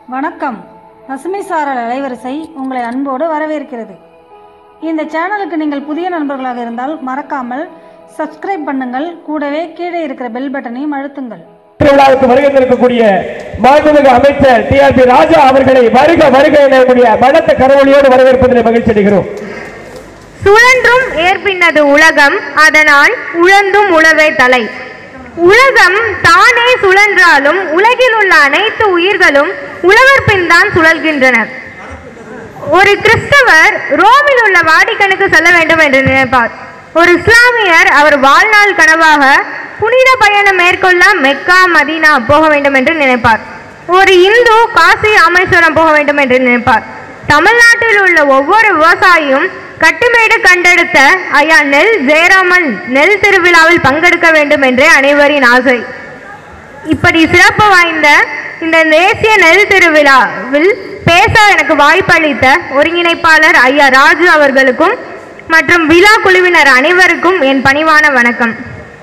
வணக்கம் பசுமை சாரல் அலைவரிசை உங்களை அன்போடு வரவேற்கிறது இந்த சேனலுக்கு நீங்கள் புதிய நண்பர்களாக இருந்தால் மறக்காமல் சப்ஸ்கிரைப் பண்ணுங்கள் கூடவே கீழே இருக்கிற பெல் பட்டனையும் அழுத்துங்கள் திருவிழாவுக்கு வருகை இருக்கக்கூடிய மாண்புமிகு அமைச்சர் டி ஆர் பி ராஜா அவர்களை வருக வருக எனக்கூடிய பலத்த கரவொலியோடு வரவேற்பதில் மகிழ்ச்சி அடைகிறோம் சுழன்றும் ஏற்பின்னது உலகம் அதனால் உழந்தும் உழவே தலை உலகம் தானே சுழன்றாலும் உலகில் உள்ள அனைத்து உயிர்களும் உழவர் பின்தான் சுழல்கின்றன ஒரு கிறிஸ்தவர் ரோமில் உள்ள வாடிக்கனுக்கு செல்ல வேண்டும் என்று நினைப்பார் ஒரு இஸ்லாமியர் அவர் வாழ்நாள் கனவாக புனித பயணம் மேற்கொள்ள மெக்கா மதீனா போக வேண்டும் என்று நினைப்பார் ஒரு இந்து காசி ராமேஸ்வரம் போக வேண்டும் என்று நினைப்பார் தமிழ்நாட்டில் உள்ள ஒவ்வொரு விவசாயியும் கட்டுமேடு கண்டெடுத்த ஐயா நெல் ஜெயராமன் நெல் திருவிழாவில் பங்கெடுக்க வேண்டும் என்றே அனைவரின் ஆசை இப்படி சிறப்பு வாய்ந்த இந்த தேசிய நெல் திருவிழாவில் பேச எனக்கு வாய்ப்பளித்த ஒருங்கிணைப்பாளர் ஐயா ராஜு அவர்களுக்கும் மற்றும் விழா குழுவினர் அனைவருக்கும் என் பணிவான வணக்கம்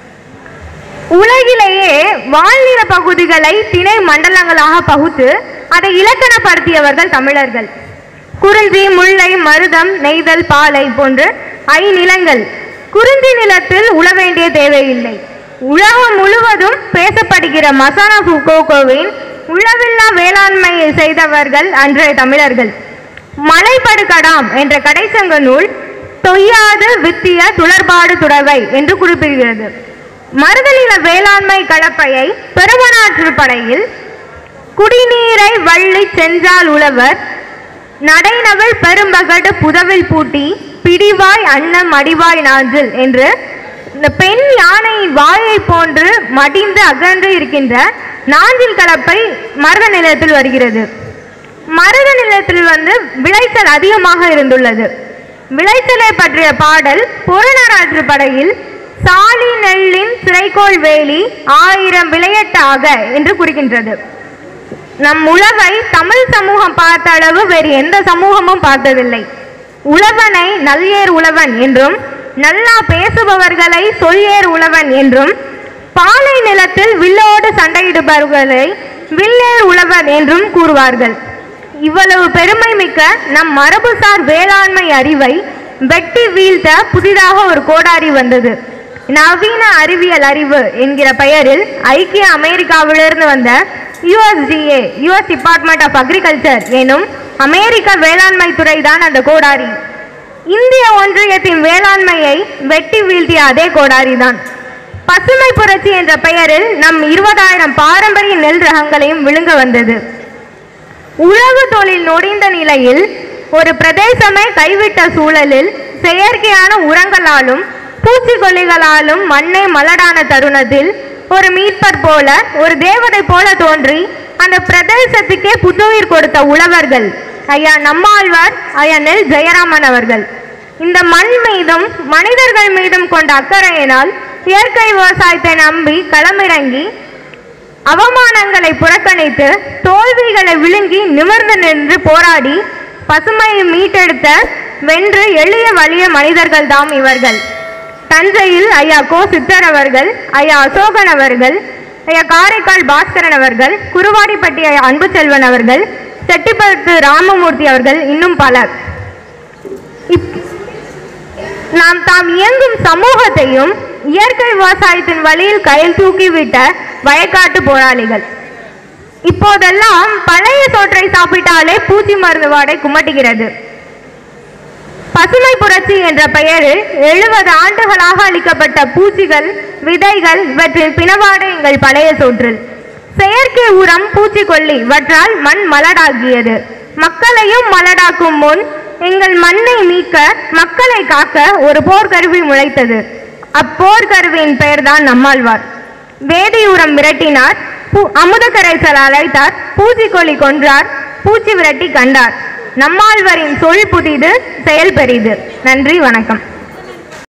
உலகிலேயே வாழ்நில பகுதிகளை திணை மண்டலங்களாக பகுத்து அதை இலக்கணப்படுத்தியவர்கள் தமிழர்கள் குறிஞ்சி முல்லை மருதம் நெய்தல் பாலை போன்று ஐநிலங்கள் குறிஞ்சி நிலத்தில் உழ வேண்டிய தேவையில்லை உலகம் முழுவதும் பேசப்படுகிற மசானா ஃபுகோகோவின் உழவில்லா வேளாண்மையை செய்தவர்கள் அன்றைய தமிழர்கள் மலைப்படுகடாம் என்ற கடைசங்க நூல் தொய்யாது வித்திய துளர்பாடு துறவை என்று குறிப்பிடுகிறது மருதநில வேளாண்மை கலப்பையை பெருமனாற்று படையில் குடிநீரை வள்ளி சென்றால் உழவர் நடைநவல் பெரும்பகடு புதவில் பூட்டி பிடிவாய் அன்னம் அடிவாய் நாஞ்சில் என்று இந்த பெண் யானையின் வாயை போன்று மடிந்து அகன்று இருக்கின்ற நாஞ்சில் கலப்பை மருத நிலத்தில் வருகிறது மருத நிலத்தில் வந்து விளைச்சல் அதிகமாக இருந்துள்ளது விளைச்சலை பற்றிய பாடல் புறநராற்று படையில் சாலி நெல்லின் சிறைக்கோள் வேலி ஆயிரம் விளையட்டாக என்று குறிக்கின்றது நம் உழவை தமிழ் சமூகம் பார்த்த அளவு வேறு எந்த சமூகமும் பார்த்ததில்லை உழவனை நல்லேர் உழவன் என்றும் நல்லா பேசுபவர்களை சொல்லேர் உழவன் என்றும் பாலை நிலத்தில் வில்லோடு சண்டையிடுபவர்களை வில்லேர் உழவன் என்றும் கூறுவார்கள் இவ்வளவு பெருமை மிக்க நம் மரபுசார் வேளாண்மை அறிவை வெட்டி வீழ்த்த புதிதாக ஒரு கோடாரி வந்தது நவீன அறிவியல் அறிவு என்கிற பெயரில் ஐக்கிய அமெரிக்காவிலிருந்து வந்த USDA US department of agriculture எனும் அமெரிக்க வேளாண்மை துறை தான் அந்த கோடாரி இந்திய ஒன்றியத்தின் வேளாண்மையை வெட்டி வீழ்த்திய அதே கோடாரி தான் பசுமை புரட்சி என்ற பெயரில் நம் இருபதாயிரம் பாரம்பரிய நெல் ரகங்களையும் விழுங்க வந்தது உழவு தொழில் நொடிந்த நிலையில் ஒரு பிரதேசமே கைவிட்ட சூழலில் செயற்கையான உரங்களாலும் பூச்சிக்கொல்லிகளாலும் மண்ணை மலடான தருணத்தில் ஒரு மீட்பர் போல ஒரு தேவதை போல தோன்றி அந்த பிரதேசத்துக்கே புத்துயிர் கொடுத்த உழவர்கள் ஐயா நம்மாழ்வார் ஐயா நெல் ஜெயராமன் அவர்கள் இந்த மண் மீதும் மனிதர்கள் மீதும் கொண்ட அக்கறையினால் இயற்கை விவசாயத்தை நம்பி களமிறங்கி அவமானங்களை புறக்கணித்து தோல்விகளை விழுங்கி நிமிர்ந்து நின்று போராடி பசுமையை மீட்டெடுத்த வென்று எளிய வலிய மனிதர்கள் தாம் இவர்கள் தஞ்சையில் ஐயா கோ சித்தர் அவர்கள் ஐயா அசோகன் அவர்கள் ஐயா காரைக்கால் பாஸ்கரன் அவர்கள் குருவாடிப்பட்டி ஐயா அன்புச்செல்வன் அவர்கள் செட்டிப்பத்து ராமமூர்த்தி அவர்கள் இன்னும் பலர் இப்- நாம் தாம் இயங்கும் சமூகத்தையும் இயற்கை விவசாயத்தின் வழியில் கையில் தூக்கிவிட்ட வயக்காட்டு போராளிகள் இப்போதெல்லாம் பழைய சோற்றை சாப்பிட்டாலே பூச்சி மருந்து வாடை குமட்டுகிறது பசுமை புரட்சி என்ற பெயரில் எழுபது ஆண்டுகளாக அளிக்கப்பட்ட பூச்சிகள் விதைகள் இவற்றின் பிணவாடு எங்கள் பழைய சோற்றில் செயற்கை உரம் பூச்சிக்கொல்லி இவற்றால் மண் மலடாகியது மக்களையும் மலடாக்கும் முன் எங்கள் மண்ணை மீட்க மக்களை காக்க ஒரு போர்க்கருவி முளைத்தது அப்போர்க்கருவியின் பெயர்தான் நம்மாழ்வார் வேதி உரம் விரட்டினார் பூ- அமுத கரைசல் அழைத்தார் பூச்சிக்கொல்லி கொன்றார் பூச்சி விரட்டி கண்டார் நம்மாழ்வாரின் சொல் புதிது செயல் பெரிது நன்றி வணக்கம்